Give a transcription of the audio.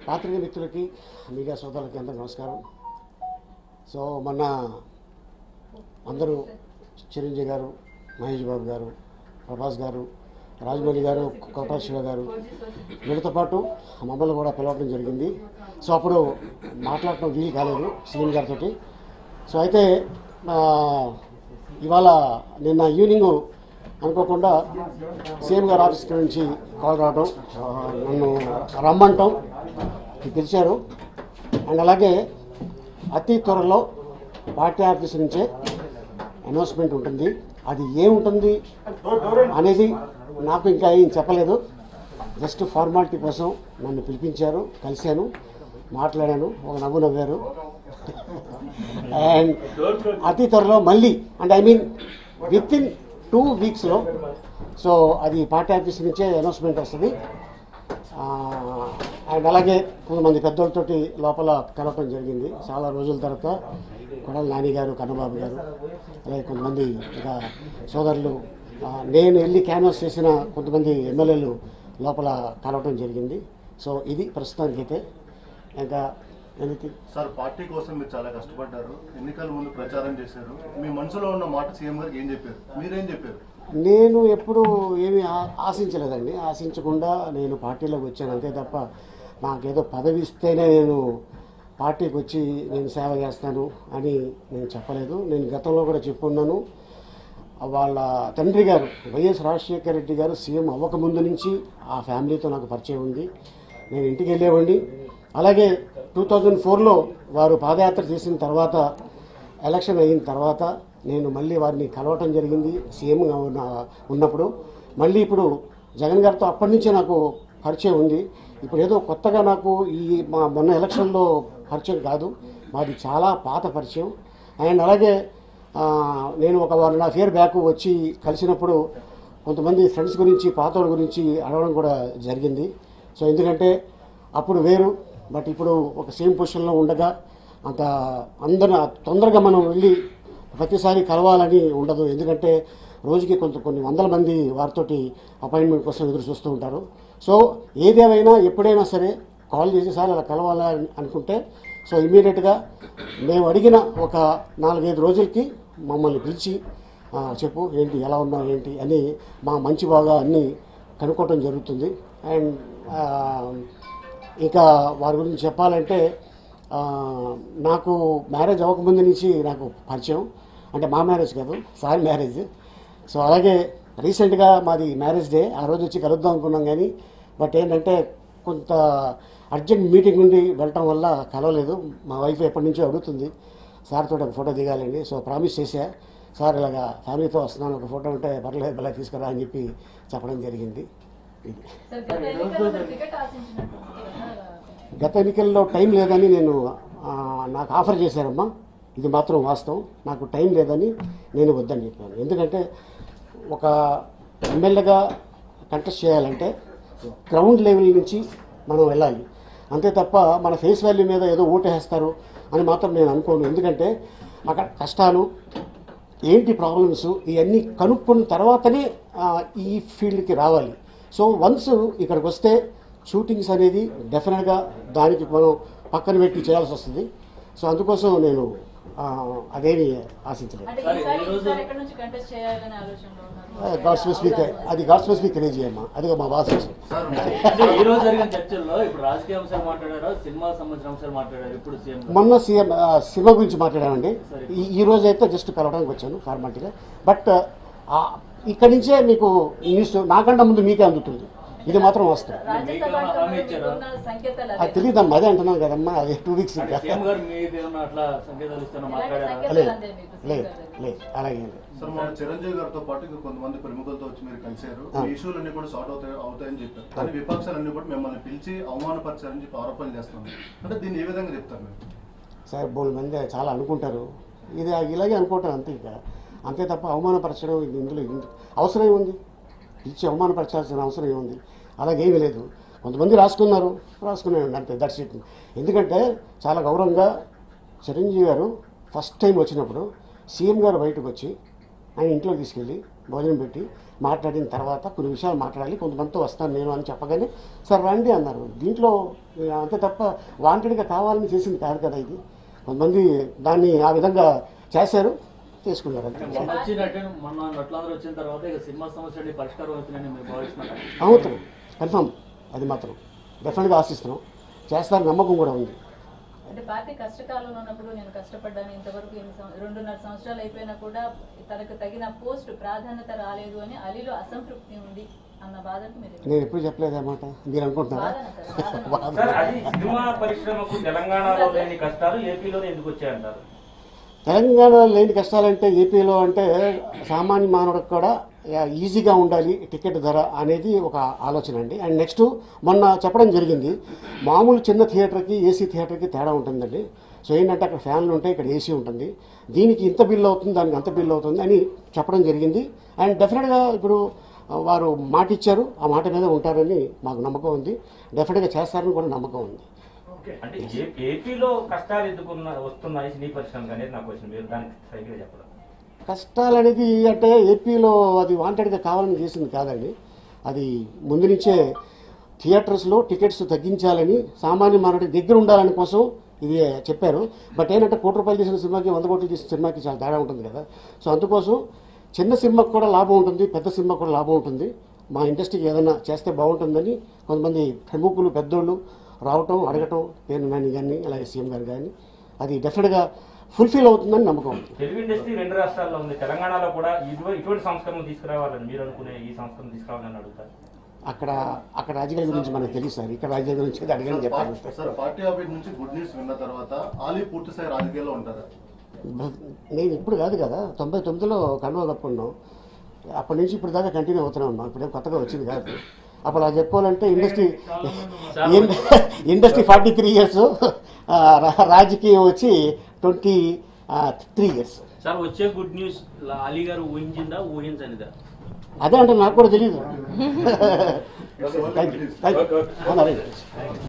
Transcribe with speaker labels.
Speaker 1: పాత్రిక మిత్రులకి మీడియా సోదరులకి అందరూ నమస్కారం సో మొన్న అందరూ చిరంజీవి గారు మహేష్ బాబు గారు ప్రభాస్ గారు రాజమౌళి గారు కోటా శివ గారు వీళ్ళతో పాటు మమ్మల్ని కూడా పిలవడం జరిగింది సో అప్పుడు మాట్లాడటం వీలు కాలేదు సీఎం గారితో సో అయితే ఆ, ఇవాళ నిన్న ఈవినింగ్ అనుకోకుండా సీఎం గారి ఆఫీస్ నుంచి కాల్ రావడం ఆ, నన్ను రమ్మంటాం పిలిచారు అండ్ అలాగే అతి త్వరలో పార్టీ ఆఫీస్ నుంచే అనౌన్స్మెంట్ ఉంటుంది అది ఏముంటుంది అనేది నాకు ఇంకా ఏం చెప్పలేదు జస్ట్ ఫార్మాలిటీ కోసం నన్ను పిలిపించారు కలిశాను మాట్లాడాను ఒక నవ్వు నవ్వారు అండ్ అతి త్వరలో మళ్ళీ అంటే I mean within two వీక్స్లో సో అది పార్టీ ఆఫీస్ నుంచే అనౌన్స్మెంట్ వస్తుంది ఆ, అండ్ అలాగే కొంతమంది పెద్దోళ్ళతోటి లోపల కలవటం జరిగింది చాలా రోజుల తర్వాత కొడల నాని గారు కన్నబాబు గారు అలాగే కొంతమంది ఇంకా సోదరులు ఆ, నేను వెళ్ళి క్యాన్వాస్ చేసిన కొంతమంది ఎమ్మెల్యేలు లోపల కలవటం జరిగింది సో ఇది ప్రస్తుతానికైతే ఇంకా ఎనీథింగ్
Speaker 2: సార్ పార్టీ కోసం మీరు చాలా కష్టపడ్డారు ఎన్నికల ముందు ప్రచారం చేశారు మీ మనసులో ఉన్న మాట సీఎం గారికి ఏం చెప్పారు మీరేం చెప్పారు
Speaker 1: నేను ఎప్పుడు ఏమీ ఆ- ఆశించలేదండి ఆశించకుండా నేను పార్టీలోకి వచ్చాను అంతే తప్ప నాకేదో పదవి ఇస్తేనే నేను పార్టీకి వచ్చి నేను సేవ చేస్తాను అని నేను చెప్పలేదు నేను గతంలో కూడా చెప్పున్నాను వాళ్ళ తండ్రి గారు వైఎస్ రాజశేఖర రెడ్డి గారు సీఎం అవ్వకముందు నుంచి ఆ ఫ్యామిలీతో నాకు పరిచయం ఉంది నేను ఇంటికి వెళ్ళేవాడిని అలాగే టూ థౌజండ్ ఫోర్లో వారు పాదయాత్ర చేసిన తర్వాత ఎలక్షన్ అయిన తర్వాత నేను మళ్ళీ వారిని కలవటం జరిగింది సీఎంగా ఉన్న ఉన్నప్పుడు మళ్ళీ ఇప్పుడు జగన్ గారితో అప్పటి నుంచే నాకు పరిచయం ఉంది ఇప్పుడు ఏదో కొత్తగా నాకు ఈ మా మొన్న ఎలక్షన్లో పరిచయం కాదు మాది చాలా పాత పరిచయం అండ్ అలాగే ఆ, నేను ఒక one and half year back వచ్చి కలిసినప్పుడు కొంతమంది ఫ్రెండ్స్ గురించి పాతోళ్ళ గురించి అడగడం కూడా జరిగింది సో ఎందుకంటే అప్పుడు వేరు బట్ ఇప్పుడు ఒక సేమ్ పొజిషన్లో ఉండగా అంత అందరు తొందరగా మనం వెళ్ళి ప్రతిసారి కలవాలని ఉండదు ఎందుకంటే రోజుకి కొంత కొన్ని వందల మంది వారితోటి అపాయింట్మెంట్ కోసం ఎదురు చూస్తూ ఉంటారు సో ఏదేమైనా ఎప్పుడైనా సరే కాల్ చేసి సార్ అలా కలవాలని అనుకుంటే సో ఇమీడియట్గా మేము అడిగిన ఒక నాలుగైదు రోజులకి మమ్మల్ని పిలిచి "ఆ, చెప్పు ఏంటి ఎలా ఉన్నావు ఏంటి అని మా మంచి బాగా అన్నీ కనుక్కోవటం జరుగుతుంది అండ్ ఇంకా వారి గురించి చెప్పాలంటే ఆ, నాకు మ్యారేజ్ అవ్వకముందు నుంచి నాకు పరిచయం అంటే మా మ్యారేజ్ కాదు సార్ మ్యారేజ్ సో అలాగే రీసెంట్గా మాది మ్యారేజ్ డే ఆ రోజు వచ్చి కలుద్దాం అనుకున్నాం కానీ బట్ ఏంటంటే కొంత అర్జెంట్ మీటింగ్ ఉండి వెళ్ళటం వల్ల కలవలేదు మా వైఫ్ ఎప్పటి నుంచో అడుగుతుంది సార్తో ఒక ఫోటో దిగాలండి సో ప్రామిస్ చేశా సార్ ఇలాగా ఫ్యామిలీతో వస్తున్నాను ఒక ఫోటో ఉంటే పర్లేదు ఇలా తీసుకురా అని చెప్పి చెప్పడం జరిగింది ఇది
Speaker 3: సార్ గత ఎన్నికల్లో మీరు టికెట్ ఆశించినట్టు
Speaker 1: గత ఎన్నికల్లో టైం లేదని నేను ఆ, నాకు ఆఫర్ చేశారమ్మా ఇది మాత్రం వాస్తవం నాకు టైం లేదని నేను వద్దని చెప్పాను ఎందుకంటే ఒక ఎమ్మెల్యేగా కంటెస్ట్ చేయాలంటే గ్రౌండ్ లెవెల్ నుంచి మనం వెళ్ళాలి అంతే తప్ప మన ఫేస్ వాల్యూ మీద ఏదో ఓటేస్తారు అని మాత్రం నేను అనుకోను ఎందుకంటే అక్కడ కష్టాలు ఏంటి ప్రాబ్లమ్స్ ఇవన్నీ కనుక్కున్న తర్వాతనే ఆ, ఈ ఫీల్డ్కి రావాలి సో వన్స్ ఇక్కడికి వస్తే షూటింగ్స్ అనేది డెఫినెట్గా దానికి మనం పక్కన పెట్టి చేయాల్సి వస్తుంది సో అందుకోసం నేను ఆ, అదేమి ఆశించలేదు
Speaker 3: అంటే ఈసారి ఈసారి ఎక్కడి నుంచి కంటెస్ట్ చేయాలనే ఆలోచనలో ఉన్నారు
Speaker 1: గాడ్ స్పెసిఫిక్ అది గాడ్ స్పెసిఫిక్ తెలియజేయమ్మా అదిగో మా బాస్ వచ్చారు
Speaker 2: సార్
Speaker 4: అంటే ఈ రోజు జరిగిన చర్చల్లో ఇప్పుడు రాజకీయ అంశాలు మాట్లాడారు సినిమా సంబంధించిన అంశాలు మాట్లాడారు ఇప్పుడు సీఎం గారు.
Speaker 1: మొన్న సీఎం ఆ, సినిమా గురించి మాట్లాడామండి ఈ ఈ రోజు అయితే జస్ట్ కలవడానికి వచ్చాను ఫార్మాలిటీగా బట్ ఆ, ఇక్కడి నుంచే మీకు న్యూస్ నాకంటే ముందు మీకే అందుతుంది ఇది మాత్రం వస్తుంది
Speaker 3: రాజ్యసభ
Speaker 4: హామీ ఇచ్చారా?
Speaker 3: మీకున్న సంకేతాలు
Speaker 1: అది
Speaker 3: అదే.
Speaker 1: తెలియదమ్మా అదే అంటున్నాను కదమ్మా అది టూ వీక్స్
Speaker 4: అంటే
Speaker 1: ఇంకా
Speaker 4: సీఎం గారు మీది ఏమన్నా అట్లా సంకేతాలు ఇస్తున్నా
Speaker 3: ఎలాంటి
Speaker 4: మాట్లాడారా
Speaker 3: సంకేతాలు
Speaker 1: లేదు
Speaker 3: అందే మీకు
Speaker 1: లేదు
Speaker 3: స్పీకర్ దగ్గర?
Speaker 1: లేదు అలాగే లేదు
Speaker 2: సార్ మన చిరంజీవి గారితో పాటు ఇంకా కొంతమంది ప్రముఖులతో వచ్చి మీరు కలిశారు
Speaker 1: ఆ.
Speaker 2: ఈ ఇష్యూలన్నీ కూడా సార్ట్ అవుతాయి అవుతాయని చెప్పారు కానీ విపక్షాలన్నీ కూడా మిమ్మల్ని పిలిచి అవమానపరిచారని చెప్పి ఆరోపణలు చేస్తున్నారు అంటే దీన్ని ఏ విధంగా చెప్తారు మీరు
Speaker 1: సార్ బోల్ మంది చాలా అనుకుంటారు ఇది ఇలాగే అనుకుంటారు అంతే ఇక అంతే తప్ప అవమానపరచడం ఇది ఇందులో ఇందు- అవసరం ఏముంది ఇచ్చి అవమానపరచాల్సిన అవసరం ఏముంది అలాగేమీ లేదు కొంతమంది రాసుకున్నారు రాసుకున్నాను అంతే దట్స్ ఇట్ ఎందుకంటే చాలా గౌరవంగా చిరంజీవి గారు ఫస్ట్ టైం వచ్చినప్పుడు సీఎం గారు బయటకు వచ్చి ఆయన ఇంట్లోకి తీసుకెళ్ళి భోజనం పెట్టి మాట్లాడిన తర్వాత కొన్ని విషయాలు మాట్లాడాలి కొంతమందితో వస్తాను నేను అని చెప్పగానే సార్ రండి అన్నారు దీంట్లో అంతే తప్ప వాంటెడ్గా కావాలని చేసింది కాదు కదా ఇది కొంతమంది దాన్ని ఆ విధంగా చేశారు చేసుకున్నారు అంతే
Speaker 4: మొన్న వచ్చినట్టు మొన్న నట్లందరూ వచ్చిన తర్వాత ఇక సినిమా సమస్య నుండి పరిష్కారం అవుతుందని మీరు భావిస్తున్నారు
Speaker 1: అవుతాం కన్ఫామ్ అది మాత్రం డెఫినెట్గా ఆశిస్తున్నాం చేస్తారని నమ్మకం కూడా ఉంది
Speaker 3: అంటే పార్టీ కష్టకాలంలో ఉన్నప్పుడు నేను కష్టపడ్డాను ఇంతవరకు ఎన్ని సం- రెండున్నర సంవత్సరాలు అయిపోయినా కూడా తనకు తగిన పోస్ట్ ప్రాధాన్యత రాలేదు అని అలీలో అసంతృప్తి ఉంది అన్న బాధకు మీరు
Speaker 1: నేను ఎప్పుడు చెప్పలేదు అన్నమాట మీరు అనుకుంటున్నారా
Speaker 3: బాధన సార్ బాధన
Speaker 5: సార్ అది సినిమా పరిశ్రమకు తెలంగాణలో లేని కష్టాలు ఏపీలోనే ఎందుకు వచ్చాయంటారు
Speaker 1: తెలంగాణలో లేని కష్టాలంటే ఏపీలో అంటే సామాన్య మానవుడికి కూడా యా, ఈజీగా ఉండాలి టికెట్ ధర అనేది ఒక ఆలోచన అండి అండ్ నెక్స్ట్ మొన్న చెప్పడం జరిగింది మామూలు చిన్న థియేటర్కి ఏసీ థియేటర్కి తేడా ఉంటుందండి సో ఏంటంటే అక్కడ ఫ్యాన్లు ఉంటాయి ఇక్కడ ఏసీ ఉంటుంది దీనికి ఇంత బిల్ అవుతుంది దానికి అంత బిల్ అవుతుంది అని చెప్పడం జరిగింది అండ్ డెఫినెట్గా ఇప్పుడు ఆ, వారు మాట ఇచ్చారు ఆ మాట మీద ఉంటారని మాకు నమ్మకం ఉంది డెఫినెట్గా చేస్తారని కూడా నమ్మకం ఉంది
Speaker 5: అంటే ఏ- ఏపీలో కష్టాలు ఎందుకు ఉన్న- వస్తున్నాయి సినీ పరిశ్రమకు అనేది నా క్వశ్చన్ మీరు దానికి సరిగ్గా చెప్పడం
Speaker 1: కష్టాలు అనేది అంటే ఏపీలో అది వాంటెడ్గా కావాలని చేసింది కాదండి అది ముందు నుంచే థియేటర్స్లో టికెట్స్ తగ్గించాలని సామాన్య మానవుడి దగ్గర ఉండాలని కోసం ఇది చెప్పారు బట్ ఏంటంటే కోటి రూపాయలు తీసిన సినిమాకి వంద కోట్లు తీసిన సినిమాకి చాలా తేడా ఉంటుంది కదా సో అందుకోసం చిన్న సినిమాకి కూడా లాభం ఉంటుంది పెద్ద సినిమాకి కూడా లాభం ఉంటుంది మా ఇండస్ట్రీకి ఏదైనా చేస్తే బాగుంటుందని కొంతమంది ప్రముఖులు పెద్దోళ్ళు రావటం అడగటం పేరు నాని కానీ అలాగే సీఎం గారు కానీ అది డెఫినెట్గా ఫుల్ఫిల్ అవుతుందని నమ్మకం ఉంది
Speaker 5: తెలుగు ఇండస్ట్రీ రెండు రాష్ట్రాల్లో ఉంది తెలంగాణలో కూడా ఇటు- ఇటువంటి సంస్కరణలు తీసుకురావాలని మీరు అనుకునే ఈ సంస్కరణ తీసుకురావాలని అడుగుతారు
Speaker 1: అక్కడ అక్కడ రాజకీయాల గురించి మనకు తెలుసు సార్ ఇక్కడ రాజకీయాల గురించి అయితే అడగని చెప్పాలి
Speaker 2: సార్ పార్టీ ఆఫీస్ నుంచి గుడ్ న్యూస్ విన్న తర్వాత ఆలీ పూర్తి స్థాయి రాజకీయాల్లో ఉంటారు
Speaker 1: నేను ఇప్పుడు కాదు కదా తొంభై తొమ్మిదిలో కండువా కప్పుకున్నాం అప్పటి నుంచి ఇప్పుడు దాకా కంటిన్యూ అవుతూనే ఉన్నాం ఇప్పుడేం కొత్తగా వచ్చింది కాదు అప్పుడు అది చెప్పుకోవాలంటే industry industry forty three years రాజకీయం వచ్చి ట్వంటీ త్రీ ఇయర్స్
Speaker 6: సార్ వచ్చే గుడ్ న్యూస్ అలీ గారు ఊహించిందా ఊహించనిదా
Speaker 1: అదే అంటే నాకు కూడా తెలియదు థ్యాంక్ యూ థ్యాంక్ యూ